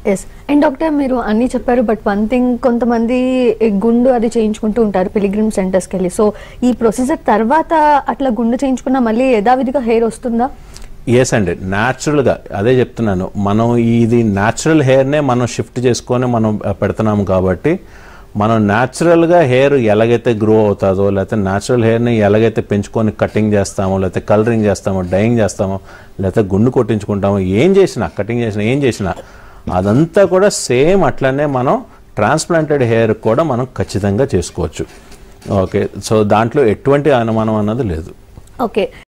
yes and doctor మీరు అన్ని చెప్పారు బట్ వన్ థింగ్ కొంతమంది ఈ గుండు అది చేయించుకుంటూ ఉంటారు పిలిగ్రిమ్ సెంటర్స్కి వెళ్ళి సో ఈ ప్రొసీజర్ తర్వాత అట్లా గుండు చేయించుకున్నా మళ్ళీ యథావిధిగా హెయిర్ వస్తుందా ఎస్ అండి న్యాచురల్గా అదే చెప్తున్నాను మనం ఇది న్యాచురల్ హెయిర్నే మనం షిఫ్ట్ చేసుకొని మనం పెడుతున్నాము కాబట్టి మనం న్యాచురల్గా హెయిర్ ఎలాగైతే గ్రో అవుతుందో లేకపోతే న్యాచురల్ హెయిర్ని ఎలాగైతే పెంచుకొని కటింగ్ చేస్తామో లేకపోతే కలరింగ్ చేస్తామో డైయింగ్ చేస్తామో లేకపోతే గుండు కొట్టించుకుంటామో ఏం చేసినా కటింగ్ చేసినా ఏం చేసినా అదంతా కూడా సేమ్ అట్లనే మనం ట్రాన్స్ప్లాంటెడ్ హెయిర్ కూడా మనం ఖచ్చితంగా చేసుకోవచ్చు ఓకే సో దాంట్లో ఎటువంటి అనుమానం అన్నది లేదు ఓకే